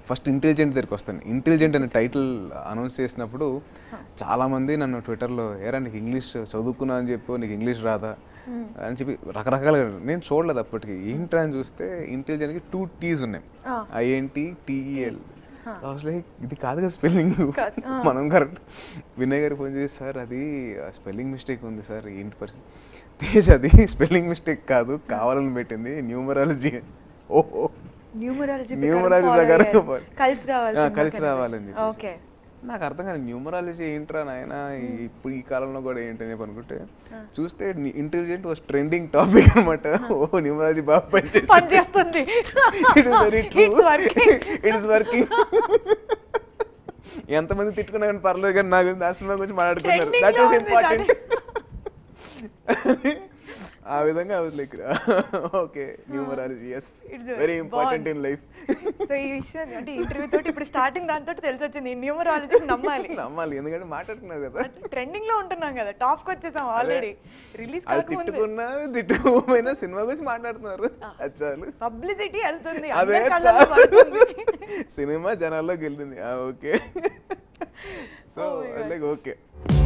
First intelligent దగ్గరికి వస్తాను intelligent అనే టైటిల్ అనౌన్స్ చేసినప్పుడు చాలామంది నన్ను ట్విట్టర్లో ఏరా నీకు ఇంగ్లీష్ చదువుకున్నా అని చెప్పి నీకు ఇంగ్లీష్ రాదా అని చెప్పి రకరకాలుగా నేను చూడలేదు అప్పటికి ఏంట్రా అని చూస్తే ఇంటెలిజెంట్కి టూ టీస్ ఉన్నాయి ఐఎన్టీ టీఈఎల్ లైక్ ఇది కాదు కదా స్పెల్లింగ్ కాదు, ఆ. మనం కరెక్ట్ వినయ్ గారికి ఫోన్ చేసి సార్ అది స్పెల్లింగ్ మిస్టేక్ ఉంది సార్ ఏంటి పరిస్థితి తేజ్ అది స్పెల్లింగ్ మిస్టేక్ కాదు కావాలని పెట్టింది న్యూమరాలజీ ఓహో న్యూమరాలజీ న్యూమరాలజీ ప్రకారం కలిసి రావాలి ఆ, కలిసి రావాలని చెప్పేసి. ఓకే నాకు అర్థం కాదు న్యూమరాలజీ ఏంట్రా నాయన ఇప్పుడు ఈ కాలంలో కూడా ఏంటని చెప్పి అనుకుంటే చూస్తే ఇంటెలిజెంట్ వాస్ ట్రెండింగ్ టాపిక్ అనమాట ఓ న్యూమరాలజీ బాగా పనిచేసి పని చేస్తుంది it is very true It's working. It is working ఎంతమంది తిట్టుకున్నా కానీ పర్లేదు కానీ నా గురించి ఆ సినిమా గురించి మాట్లాడుకున్నారు Trending దట్ లో ఈస్ ఉంది, ఇంపార్టెంట్ ఆ విధంగా I was like okay numerology yes It's very important in life so ఈ విషయం అంటే ఇంటర్వ్యూ తోటి ఇప్పుడు స్టార్టింగ్ దాంతో తెలిసి వచ్చింది న్యూమరాలజీ నమ్మాలి నమ్మాలి ఎందుకంటే మాట్లాడుకున్నారు కదా ట్రెండింగ్ లో ఉంటున్నాం కదా టాప్ కి వచ్చేసాం ఆల్రెడీ రిలీజ్ వాళ్ళు కాకముందు తిట్టుకున్నా తిట్టుకోకపోయినా సినిమా గురించి మాట్లాడుతున్నారు అది చాలు పబ్లిసిటీ వెళ్తుంది అదే అందరి కళ్ళలో పడుతుంది సినిమా జనాల్లోకి వెళ్ళింది okay so Oh my God. Like okay